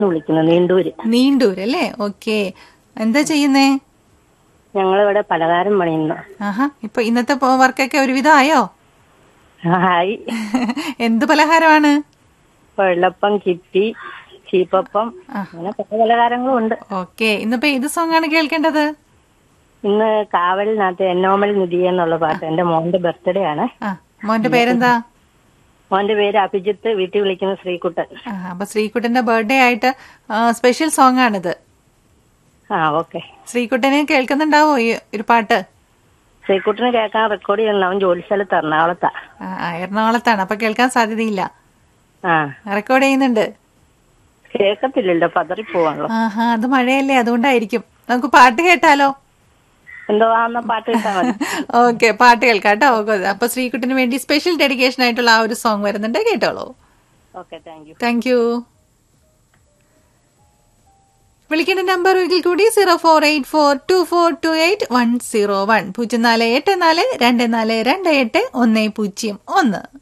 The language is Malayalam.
വിളിക്കുന്നത് നീണ്ടൂര് നീണ്ടൂര് അല്ലേ ഓക്കെ എന്താ ചെയ്യുന്നേ ഞങ്ങളിവിടെ പലഹാരം പണിയുന്നു ആഹാ ഇപ്പൊ ഇന്നത്തെ പോ- വർക്കൊക്കെ ഒരുവിധം ആയോ ഹായ് എന്ത് പലഹാരമാണ് വെള്ളപ്പം കിറ്റി ചീപ്പപ്പം അങ്ങനെ പല പലഹാരങ്ങളും ഉണ്ട് ഓക്കെ ഇന്നിപ്പോ ഏത് സോങ് ആണ് കേൾക്കേണ്ടത് ഇന്ന് കാവലിനകത്ത് എന്നോമൽ നിധി എന്നുള്ള പാട്ട് എന്റെ മോന്റെ ബർത്ത്ഡേ ആണ് ആ മോന്റെ പേരെന്താ മോന്റെ പേര് അഭിജിത്ത് വീട്ടിൽ വിളിക്കുന്ന ശ്രീകുട്ടൻ ആ അപ്പൊ ശ്രീകുട്ടന്റെ ബർത്ത്ഡേ ആയിട്ട് സ്പെഷ്യൽ സോങ് ആണിത് ആ ഓക്കെ ശ്രീകുട്ടനെ കേൾക്കുന്നുണ്ടാവോ ഈ ഒരു പാട്ട് ശ്രീകുട്ടന് കേൾക്കാൻ റെക്കോർഡ് ചെയ്യുന്ന അവൻ ജോലി സ്ഥലത്ത് എറണാകുളത്താ ആ, ആ, എറണാകുളത്താണ് അപ്പൊ കേൾക്കാൻ സാധ്യതയില്ല ആ റെക്കോർഡ് ചെയ്യുന്നുണ്ട് കേൾക്കത്തില്ലല്ലോ പതറിപ്പോവാണല്ലോ ആഹാ അത് മഴയല്ലേ അതുകൊണ്ടായിരിക്കും നമുക്ക് പാട്ട് കേട്ടാലോ എന്തോ ആന്ന പാട്ട് കിട്ടാൻ മതി ഓക്കെ പാട്ട് കേൾക്കാം കേട്ടോ ഓക്കെ. അപ്പൊ ശ്രീകുട്ടിന് വേണ്ടി സ്പെഷ്യൽ ഡെഡിക്കേഷൻ ആയിട്ടുള്ള ആ ഒരു സോങ് വരുന്നുണ്ട് കേട്ടോളൂ okay thank you thank you വിളിക്കേണ്ട നമ്പർ ഒരിക്കൽ കൂടി zero four eight four two four two eight one zero one പൂജ്യം നാല് എട്ട് നാല് രണ്ട് നാല് രണ്ട് എട്ട് ഒന്ന് പൂജ്യം ഒന്ന്